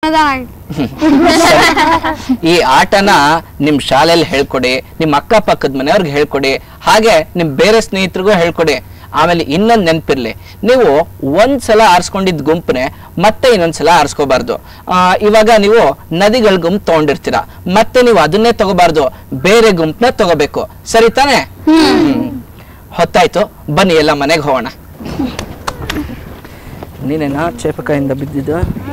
ಈ ಆಟನ ನಿಮ್ ಶಾಲೆಯಲ್ಲಿ ಹೇಳ್ಕೊಡಿ ನಿಮ್ ಅಕ್ಕಪಕ್ಕದ ಮನೆಯವ್ರಿಗೆ ಹೇಳ್ಕೊಡಿ ಹಾಗೆ ನಿಮ್ ಬೇರೆ ಸ್ನೇಹಿತರಿಗೂ ಹೇಳ್ಕೊಡಿ ಆಮೇಲೆ ಇನ್ನೊಂದ್ ನೆನ್ಪಿರ್ಲಿ ನೀವು ಒಂದ್ಸಲ ಆರಿಸ್ಕೊಂಡಿದ್ ಗುಂಪನೆ ಮತ್ತೆ ಇನ್ನೊಂದ್ಸಲ ಆರಿಸ್ಕೋಬಾರ್ದು ಆ, ಇವಾಗ ನೀವು ನದಿಗಳ ಗುಂಪು ತಗೊಂಡಿರ್ತೀರಾ ಮತ್ತೆ ನೀವು ಅದನ್ನೇ ತಗೋಬಾರ್ದು ಬೇರೆ ಗುಂಪನ್ನ ತಗೋಬೇಕು ಸರಿ ತಾನೇ ಹ್ಮ್. ಹೊತ್ತಾಯ್ತು ಬನ್ನಿ ಎಲ್ಲ ಮನೆಗೆ ಹೋಗೋಣ ನೀನೇನಾ ಚೇಪಕಾಯಿಂದ ಬಿದ್ದಿದ್ದ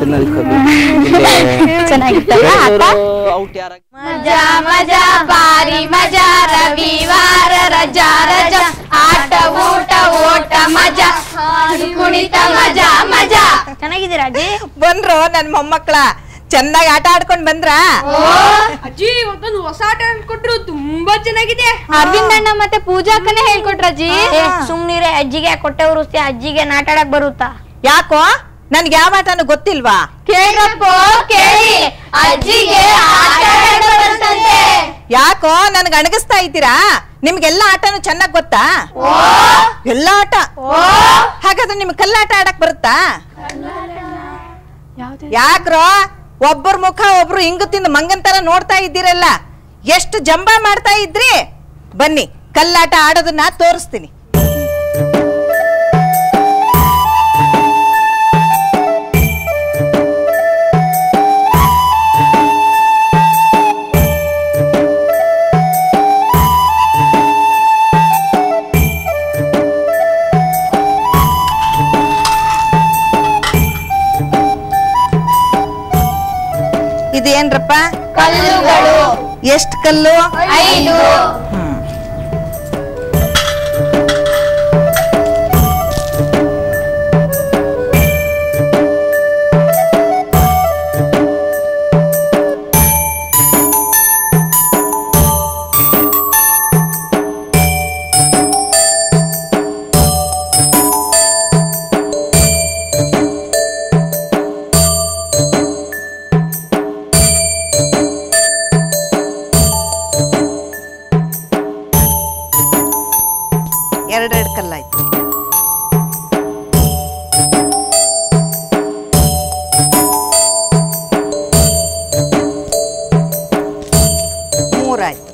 ಔಟ್ ಯಾರ ಮಜಾ ಮಜಾ ಬಾರಿ ಮಜಾ ರವಿವಾರ ರಜಾ ರಜಾ ಆಟ ಊಟ ಓಟ ಮಜಾ ಹಾಡು ಕುಣಿತ ಮಜಾ ಮಜಾ ಚೆನ್ನಾಗಿದ್ದೀರಾ ಅಜ್ಜಿ ಬಂದ್ರು ನನ್ ಮೊಮ್ಮಕ್ಳ ಚೆನ್ನಾಗಿ ಆಟ ಆಡ್ಕೊಂಡ್ ಬಂದ್ರ ಅಜ್ಜಿ ಇವತ್ತೊಂದು ಹೊಸ ಆಟ ಕೊಟ್ರು ತುಂಬಾ ಚೆನ್ನಾಗಿದೆ ಅರವಿಂದ್ ಅಣ್ಣ ಮತ್ತೆ ಪೂಜಾಕನೇ ಹೇಳ್ಕೊಟ್ರ ಅಜ್ಜಿ ಸುಮ್ನಿರೆ ಅಜ್ಜಿಗೆ ಕೊಟ್ಟೆ ಉರಿಸ್ತಿ ಅಜ್ಜಿಗೆ ನಾಟಾಡಕ್ ಬರುತ್ತಾ ಯಾಕೋ ನನ್ಗೆ ಯಾವ ಆಟನೂ ಗೊತ್ತಿಲ್ವಾ ಕೇಳ್ರಪ್ಪ ಕೇಳಿ ಅಜ್ಜಿಗೆ ಆಟ ಆಡಕ್ ಬರುತ್ತಂತೆ ಯಾಕೋ ನನ್ಗೆ ಅಣಗಿಸ್ತಾ ಇದ್ದೀರಾ ನಿಮ್ಗೆಲ್ಲ ಆಟನು ಚೆನ್ನಾಗ್ ಗೊತ್ತಾ ಎಲ್ಲ ಆಟ ಹಾಗಾದ್ರೆ ನಿಮ್ಗೆ ಕಲ್ಲಾಟ ಆಡಕ್ ಬರುತ್ತಾ ಯಾಕ್ರೋ ಒಬ್ಬರ ಮುಖ ಒಬ್ರು ಹಿಂಗು ತಿಂದು ಮಂಗನ್ ತರ ನೋಡ್ತಾ ಇದ್ದೀರಲ್ಲ ಎಷ್ಟು ಜಂಬ ಮಾಡ್ತಾ ಇದ್ರಿ ಬನ್ನಿ ಕಲ್ಲಾಟ ಆಡೋದನ್ನ ತೋರಿಸ್ತೀನಿ ಇದೇನ್ರಪ್ಪ ಕಲ್ಲುಗಳು ಎಷ್ಟ್ ಕಲ್ಲು ಐದು ಎರಡೆರಡು ಕಲ್ಲಾಯ್ತು ಮೂರಾಯ್ತು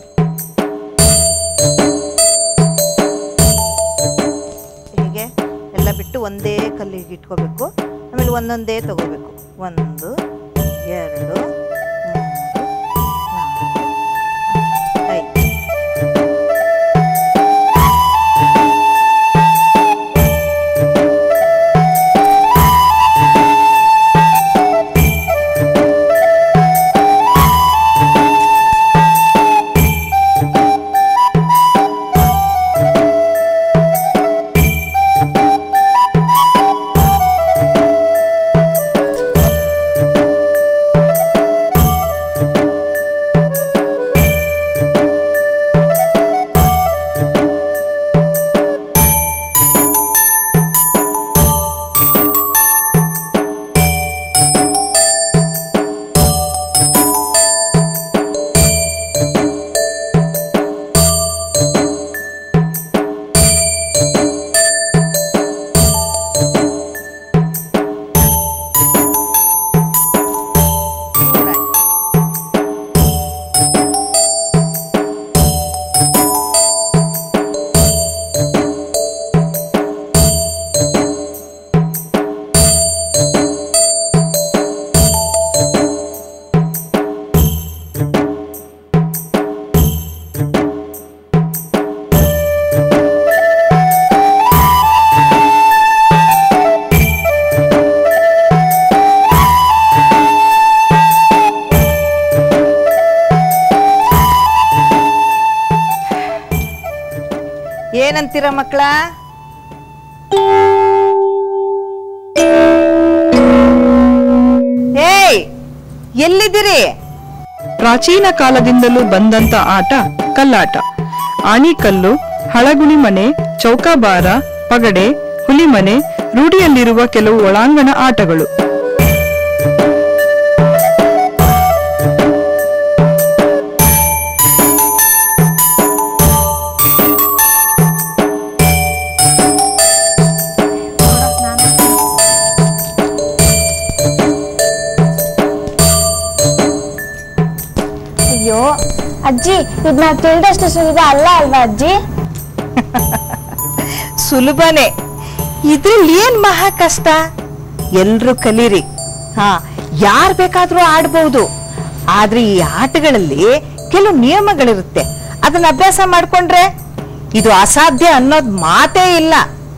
ಹೀಗೆ ಎಲ್ಲ ಬಿಟ್ಟು ಒಂದೇ ಕಲ್ಲಿಗೆ ಇಟ್ಕೋಬೇಕು ಆಮೇಲೆ ಒಂದೊಂದೇ ತಗೋಬೇಕು ಒಂದು ಎರಡು ಮೂರು ನಾಲ್ಕು ಐದು ಮೂರಾಯ್ತು ಏನಂತೀರ ಮಕ್ಕಳ ಏಯ್ ಎಲ್ಲಿದ್ದೀರಿ ಪ್ರಾಚೀನ ಕಾಲದಿಂದಲೂ ಬಂದಂತ ಆಟ ಕಲ್ಲಾಟ ಆಣಿಕಲ್ಲು ಹಳಗುಳಿ ಮನೆ ಚೌಕಾಬಾರ ಪಗಡೆ ಹುಲಿಮನೆ ರೂಢಿಯಲ್ಲಿರುವ ಕೆಲವು ಒಳಾಂಗಣ ಆಟಗಳು ಅಜ್ಜಿ ಇದ್ ನಾವ್ ತಿಳಿದಷ್ಟು ಸುಲಭ ಅಲ್ಲ ಅಲ್ವಾ ಅಜ್ಜಿ ಸುಲಭನೇ ಇದ್ರಲ್ಲಿ ಏನ್ ಮಹಾ ಕಷ್ಟ ಎಲ್ರು ಕಲೀರಿ ಹಾ ಯಾರ್ ಬೇಕಾದ್ರೂ ಆಡ್ಬಹುದು ಆದ್ರೆ ಈ ಆಟಗಳಲ್ಲಿ ಕೆಲವು ನಿಯಮಗಳಿರುತ್ತೆ ಅದನ್ನ ಅಭ್ಯಾಸ ಮಾಡ್ಕೊಂಡ್ರೆ ಇದು ಅಸಾಧ್ಯ ಅನ್ನೋದ್ ಮಾತೇ ಇಲ್ಲ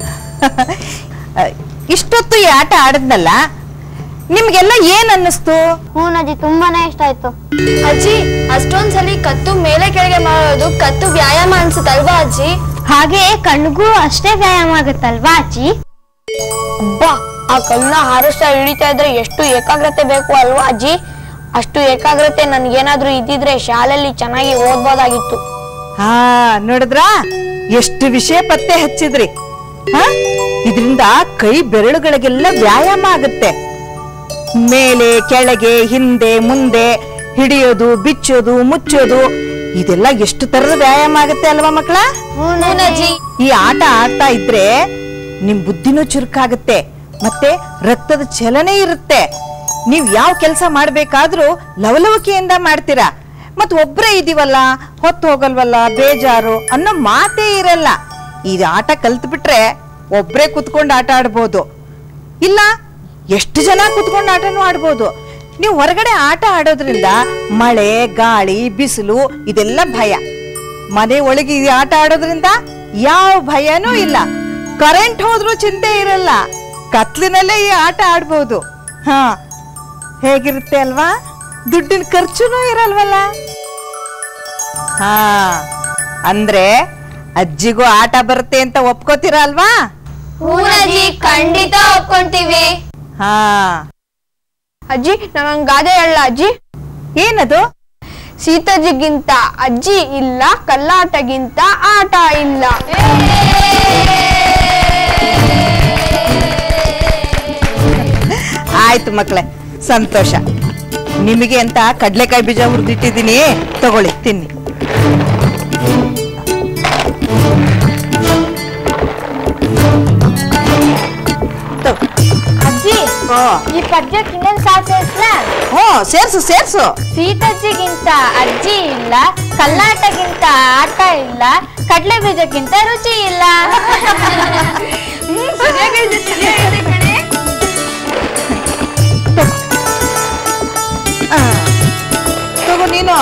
ಇಷ್ಟೊತ್ತು ಈ ಆಟ ಆಡದ್ನಲ್ಲ ನಿಮ್ಗೆಲ್ಲ ಏನ್ ಅನ್ನಿಸ್ತು ಹ್ಞೂ ಅಜ್ಜಿ ತುಂಬಾನೇ ಇಷ್ಟ ಆಯ್ತು ಅಜ್ಜಿ ಅಷ್ಟೊಂದ್ಸಲಿ ಕತ್ತು ಮೇಲೆ ಕೆಳಗೆ ಮಾಡೋದು ಕತ್ತು ವ್ಯಾಯಾಮ ಅನ್ಸುತ್ತಲ್ವಾ ಅಜ್ಜಿ ಹಾಗೆ ಕಣ್ಗೂ ಅಷ್ಟೇ ವ್ಯಾಯಾಮ ಆಗುತ್ತಲ್ವಾ ಅಜ್ಜಿ ಅಬ್ಬಾ ಆ ಕಲ್ಲನ್ನ ಹಾರಿಸ್ತಾ ಹಿಡಿತಾ ಇದ್ರೆ ಎಷ್ಟು ಏಕಾಗ್ರತೆ ಬೇಕು ಅಲ್ವಾ ಅಜ್ಜಿ ಅಷ್ಟು ಏಕಾಗ್ರತೆ ನನ್ಗೇನಾದ್ರೂ ಇದ್ದಿದ್ರೆ ಶಾಲೆಯಲ್ಲಿ ಚೆನ್ನಾಗಿ ಓದ್ಬೋದಾಗಿತ್ತು ಹಾ ನೋಡಿದ್ರಾ ಎಷ್ಟು ವಿಷಯ ಪತ್ತೆ ಹಚ್ಚಿದ್ರಿ ಹಾ ಇದರಿಂದ ಕೈ ಬೆರಳುಗಳಿಗೆಲ್ಲ ವ್ಯಾಯಾಮ ಆಗುತ್ತೆ ಮೇಲೆ ಕೆಳಗೆ ಹಿಂದೆ ಮುಂದೆ ಹಿಡಿಯೋದು ಬಿಚ್ಚೋದು ಮುಚ್ಚೋದು ಇದೆಲ್ಲ ಎಷ್ಟು ತರದ ವ್ಯಾಯಾಮ ಆಗುತ್ತೆ ಅಲ್ವಾ ಮಕ್ಕಳ ಅಜ್ಜಿ ಈ ಆಟ ಆಡ್ತಾ ಇದ್ರೆ ನಿಮ್ ಬುದ್ಧಿನೂ ಚುರುಕಾಗುತ್ತೆ ಮತ್ತೆ ರಕ್ತದ ಚಲನೆ ಇರುತ್ತೆ ನೀವ್ ಯಾವ ಕೆಲಸ ಮಾಡ್ಬೇಕಾದ್ರೂ ಲವಲವಿಕೆಯಿಂದ ಮಾಡ್ತೀರಾ ಮತ್ ಒಬ್ರೇ ಇದೀವಲ್ಲ ಹೊತ್ತು ಹೋಗಲ್ವಲ್ಲ ಬೇಜಾರು ಅನ್ನೋ ಮಾತೇ ಇರಲ್ಲ ಈ ಆಟ ಕಲ್ತ್ ಬಿಟ್ರೆ ಒಬ್ರೇ ಕುತ್ಕೊಂಡು ಆಟ ಆಡ್ಬೋದು ಇಲ್ಲ ಎಷ್ಟು ಜನ ಕುತ್ಕೊಂಡು ಆಟನೂ ಆಡ್ಬೋದು ನೀವು ಹೊರಗಡೆ ಆಟ ಆಡೋದ್ರಿಂದ ಮಳೆ ಗಾಳಿ ಬಿಸಿಲು ಇದೆಲ್ಲ ಭಯ ಮನೆ ಒಳಗೆ ಈ ಆಟ ಆಡೋದ್ರಿಂದ ಯಾವ ಭಯನೂ ಇಲ್ಲ ಕರೆಂಟ್ ಹೋದ್ರೂ ಚಿಂತೆ ಇರಲ್ಲ ಕತ್ಲಿನಲ್ಲೇ ಈ ಆಟ ಆಡ್ಬೋದು ಹಾ ಹೇಗಿರುತ್ತೆ ಅಲ್ವಾ ದುಡ್ಡಿನ ಖರ್ಚುನೂ ಇರಲ್ವಲ್ಲ ಹಾ ಅಂದ್ರೆ ಅಜ್ಜಿಗೂ ಆಟ ಬರುತ್ತೆ ಅಂತ ಒಪ್ಕೋತೀರ ಅಲ್ವಾ ಅಜ್ಜಿ ಖಂಡಿತ ಒಪ್ಕೊಂತೀವಿ ಹಾ ಅಜ್ಜಿ ನಾನೊಂದ್ ಗಾದೆ ಹೇಳ ಅಜ್ಜಿ ಏನದು ಸೀತಜ್ಜಿಗಿಂತ ಅಜ್ಜಿ ಇಲ್ಲ ಕಲ್ಲಾಟಗಿಂತ ಆಟ ಇಲ್ಲ ಆಯ್ತು ಮಕ್ಳೇ ಸಂತೋಷ ನಿಮಗೆ ಅಂತ ಕಡ್ಲೆಕಾಯಿ ಬೀಜ ಹುರಿದಿಟ್ಟಿದ್ದೀನಿ ತಗೊಳ್ಳಿ ತಿನ್ನಿ ತಗೋ. ಅಜ್ಜಿ ಓ, ಈ ಪದ್ಯಕ್ಕೆ ಇನ್ನೊಂದ್ ಸಾಲ್ ಸೇರ್ಸ್ಲಾ ಓ ಸೇರ್ಸು ಸೇರ್ಸು ಸೀತಜ್ಜಿಗಿಂತ ಅಜ್ಜಿ ಇಲ್ಲ ಕಲ್ಲಾಟಗಿಂತ ಆಟ ಇಲ್ಲ ಕಡ್ಲೆ ಬೀಜಕ್ಕಿಂತ ರುಚಿ ಇಲ್ಲ ಆ, ತಗೋ ನೀನು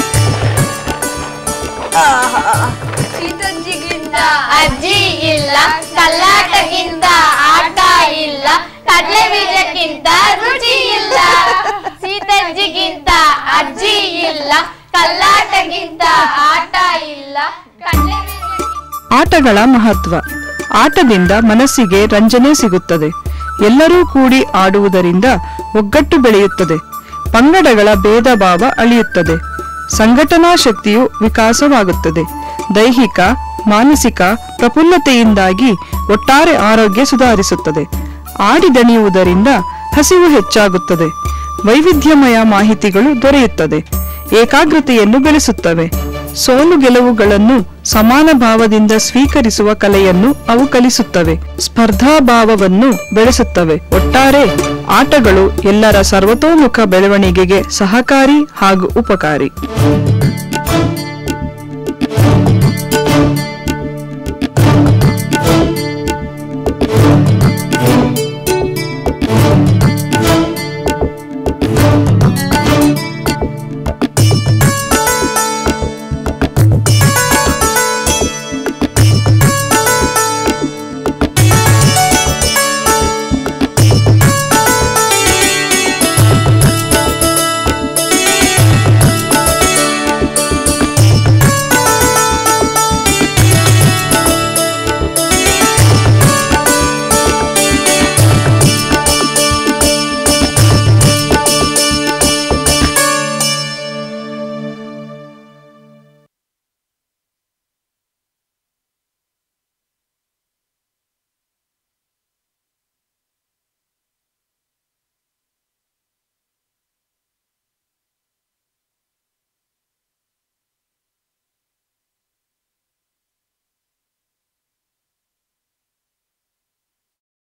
ಅಜ್ಜಿ ಇಲ್ಲ ಕಲ್ಲಾಟಗಿಂತ ಆಟ ಇಲ್ಲ ಕಡ್ಲೆ ಬೀಜಕ್ಕಿಂತ ರುಚಿ ಇಲ್ಲ ಸೀತಜ್ಜಿಗಿಂತ ಅಜ್ಜಿ ಇಲ್ಲ ಕಲ್ಲಾಟಗಿಂತ ಆಟ ಇಲ್ಲ ಕಡ್ಲೆ ಆಟಗಳ ಮಹತ್ವ ಆಟದಿಂದ ಮನಸ್ಸಿಗೆ ರಂಜನೆ ಸಿಗುತ್ತದೆ ಎಲ್ಲರೂ ಕೂಡಿ ಆಡುವುದರಿಂದ ಒಗ್ಗಟ್ಟು ಬೆಳೆಯುತ್ತದೆ ಪಂಗಡಗಳ ಭೇದ ಭಾವ ಅಳಿಯುತ್ತದೆ ಸಂಘಟನಾ ಶಕ್ತಿಯು ವಿಕಾಸವಾಗುತ್ತದೆ ದೈಹಿಕ ಮಾನಸಿಕ ಪ್ರಫುಲ್ಲತೆಯಿಂದಾಗಿ ಒಟ್ಟಾರೆ ಆರೋಗ್ಯ ಸುಧಾರಿಸುತ್ತದೆ ಆಡಿ ದಣಿಯುವುದರಿಂದ ಹಸಿವು ಹೆಚ್ಚಾಗುತ್ತದೆ ವೈವಿಧ್ಯಮಯ ಮಾಹಿತಿಗಳು ದೊರೆಯುತ್ತದೆ ಏಕಾಗ್ರತೆಯನ್ನು ಬೆಳೆಸುತ್ತವೆ ಸೋಲು ಗೆಲುವುಗಳನ್ನು ಸಮಾನ ಭಾವದಿಂದ ಸ್ವೀಕರಿಸುವ ಕಲೆಯನ್ನು ಅವು ಕಲಿಸುತ್ತವೆ ಸ್ಪರ್ಧಾಭಾವವನ್ನು ಬೆಳೆಸುತ್ತವೆ ಒಟ್ಟಾರೆ ಆಟಗಳು ಎಲ್ಲರ ಸರ್ವತೋಮುಖ ಬೆಳವಣಿಗೆಗೆ ಸಹಕಾರಿ ಹಾಗೂ ಉಪಕಾರಿ